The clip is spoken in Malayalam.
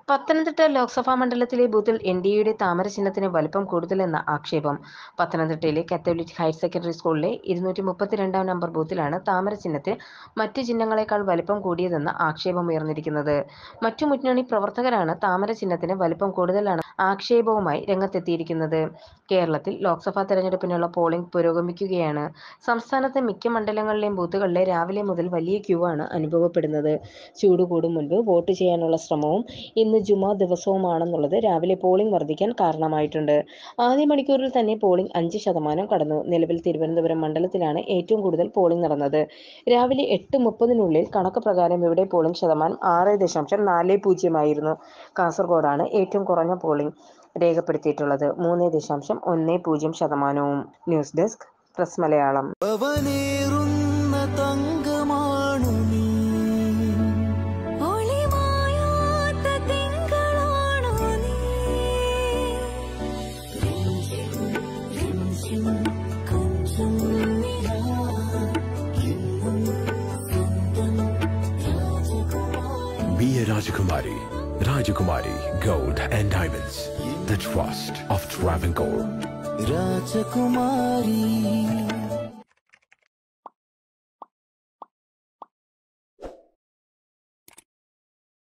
പത്തനംതിട്ട ലോക്സഭാ മണ്ഡലത്തിലെ ബൂത്തിൽ എൻ ഡി എയുടെ താമര ചിഹ്നത്തിന് വലിപ്പം കൂടുതലെന്ന ആക്ഷേപം പത്തനംതിട്ടയിലെ കത്തോലിക് ഹയർ സെക്കൻഡറി സ്കൂളിലെ ഇരുന്നൂറ്റി മുപ്പത്തിരണ്ടാം നമ്പർ ബൂത്തിലാണ് താമര ചിഹ്നത്തിന് മറ്റ് ചിഹ്നങ്ങളെക്കാൾ വലിപ്പം കൂടിയതെന്ന ആക്ഷേപം ഉയർന്നിരിക്കുന്നത് മറ്റു മുന്നണി പ്രവർത്തകരാണ് താമര ചിഹ്നത്തിന് വലിപ്പം കൂടുതലാണ് ആക്ഷേപവുമായി രംഗത്തെത്തിയിരിക്കുന്നത് കേരളത്തിൽ ലോക്സഭാ തെരഞ്ഞെടുപ്പിനുള്ള പോളിംഗ് പുരോഗമിക്കുകയാണ് സംസ്ഥാനത്തെ മിക്ക മണ്ഡലങ്ങളിലെയും ബൂത്തുകളിലെ രാവിലെ മുതൽ വലിയ ക്യൂ ആണ് അനുഭവപ്പെടുന്നത് ചൂട് കൂടും മുൻപ് വോട്ട് ചെയ്യാനുള്ള ശ്രമവും ഇന്ന് ജുമാ ദിവസവുമാണെന്നുള്ളത് രാവിലെ പോളിംഗ് വർദ്ധിക്കാൻ കാരണമായിട്ടുണ്ട് ആദ്യ മണിക്കൂറിൽ തന്നെ പോളിംഗ് അഞ്ച് ശതമാനം കടന്നു നിലവിൽ തിരുവനന്തപുരം മണ്ഡലത്തിലാണ് ഏറ്റവും കൂടുതൽ പോളിംഗ് നടന്നത് രാവിലെ എട്ട് മുപ്പതിനുള്ളിൽ കണക്ക് പ്രകാരം ഇവിടെ പോളിംഗ് ശതമാനം ആറ് ദശാംശം നാല് പൂജ്യമായിരുന്നു കാസർഗോഡാണ് ഏറ്റവും കുറഞ്ഞ പോളിംഗ് രേഖപ്പെടുത്തിയിട്ടുള്ളത് മൂന്ന് ദശാംശം ഒന്ന് പൂജ്യം ശതമാനവും ന്യൂസ് ഡെസ്ക് പ്രസ് മലയാളം പവനേറുന്ന തങ്കമാണു നീ ഒളിമായാത്ത തിങ്കളാണു നീ രഞ്ജിം കൊഞ്ചും നിലാ എന്നും സ്വന്തം രാജകുമാരി Be a Rajakumari. Rajakumari Gold and Diamonds. The trust of Travancore. രാജകുമാരി